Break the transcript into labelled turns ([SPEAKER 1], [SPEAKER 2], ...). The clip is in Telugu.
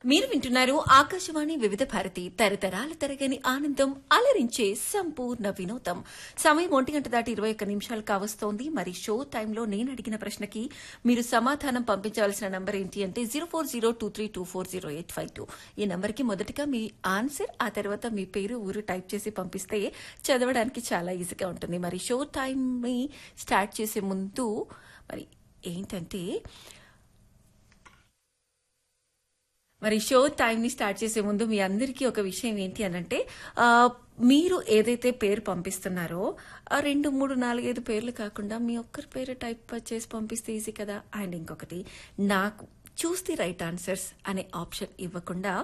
[SPEAKER 1] మీరు వింటున్నారు ఆకాశవాణి వివిధ భారతి తరతరాల తరగని ఆనందం అలరించే సంపూర్ణ వినోదం సమయం ఒంటి గంట దాటి ఇరవై ఒక్క నిమిషాలు కావస్తోంది మరి షో టైంలో నేను అడిగిన ప్రశ్నకి మీరు సమాధానం పంపించవలసిన నంబర్ ఏంటి అంటే zero four zero two three two four zero eight five two ఈ నంబర్కి మొదటగా మీ ఆన్సర్ ఆ తర్వాత మీ పేరు ఊరు టైప్ చేసి పంపిస్తే చదవడానికి చాలా ఈజీగా ఉంటుంది మరి షో టైంని స్టార్ట్ చేసే ముందు మరి ఏంటంటే మరి షో టైంని స్టార్ట్ చేసే ముందు మీ అందరికీ ఒక విషయం ఏంటి అనంటే ఆ, మీరు ఏదైతే పేరు పంపిస్తున్నారో ఆ రెండు మూడు నాలుగైదు పేర్లు కాకుండా మీ ఒక్కరి పేరు టైప్ చేసి పంపిస్తే ఈజీ కదా అండ్ ఇంకొకటి నాకు చూస్ ది రైట్ ఆన్సర్స్ అనే ఆప్షన్ ఇవ్వకుండా